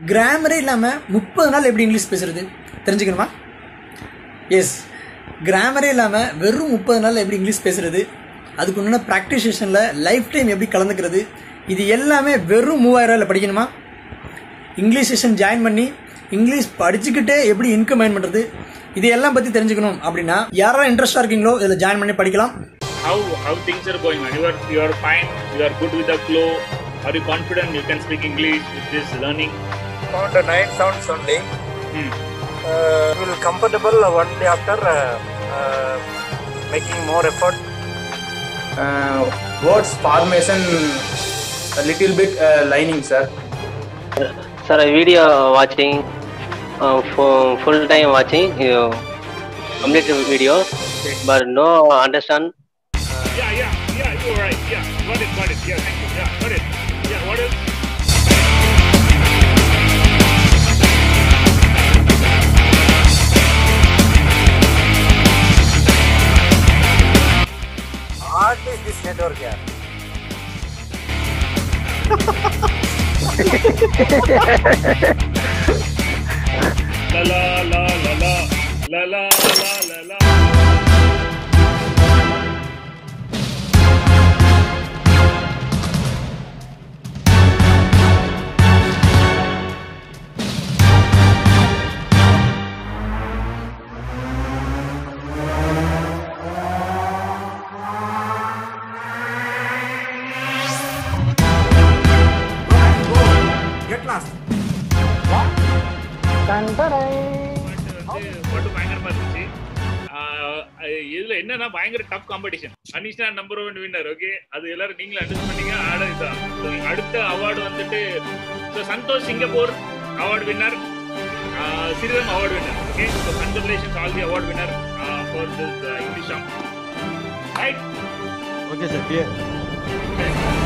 கிராமரே இல்லாமல் முப்பது நாள் எப்படி இங்கிலீஷ் பேசுறது தெரிஞ்சுக்கணுமா எஸ் கிராமரே இல்லாமல் வெறும் முப்பது நாள் எப்படி இங்கிலீஷ் பேசுறது அதுக்கு உண்டான ப்ராக்டிஸ் செஷனில் லைஃப் டைம் எப்படி கலந்துக்கிறது இது எல்லாமே வெறும் மூவாயிரம் ரூபாயில் படிக்கணுமா இங்கிலீஷ் செஷன் ஜாயின் பண்ணி இங்கிலீஷ் படிச்சுக்கிட்டே எப்படி இன்கம் ஏர்ன் பண்ணுறது இது எல்லாம் பற்றி தெரிஞ்சுக்கணும் அப்படின்னா யாரெல்லாம் இன்ட்ரெஸ்டாக இருக்கீங்களோ இதில் ஜாயின் பண்ணி படிக்கலாம் how how things are going on you are you are fine you are good with the flow are you confident you can speak english with this learning found nine sounds only. Hmm. Uh, will comfortable only after uh, uh, making more effort. uh, words formation a little bit uh, lining sir Sir, video watching, uh, full, full time watching, you complete video, but no understand. yeah yeah yeah you're right yeah got it got it yeah thank you yeah got it yeah what else What is this network here? la la la la la la la la la la get lost வந்து பாட்டு பயங்கரமா இருந்துச்சு ஆஹ் இதுல என்னன்னா பயங்கர tough competition Anisha number one winner okay அது எல்லாரும் நீங்களும் அண்டர்ஸ்ட் பண்ணீங்க ஆட இதான் So, அடுத்த அவார்டு வந்துட்டு so, Santhosh Singapore award winner சிறிதம் award winner okay so congratulations all the award winner for this English song right okay sir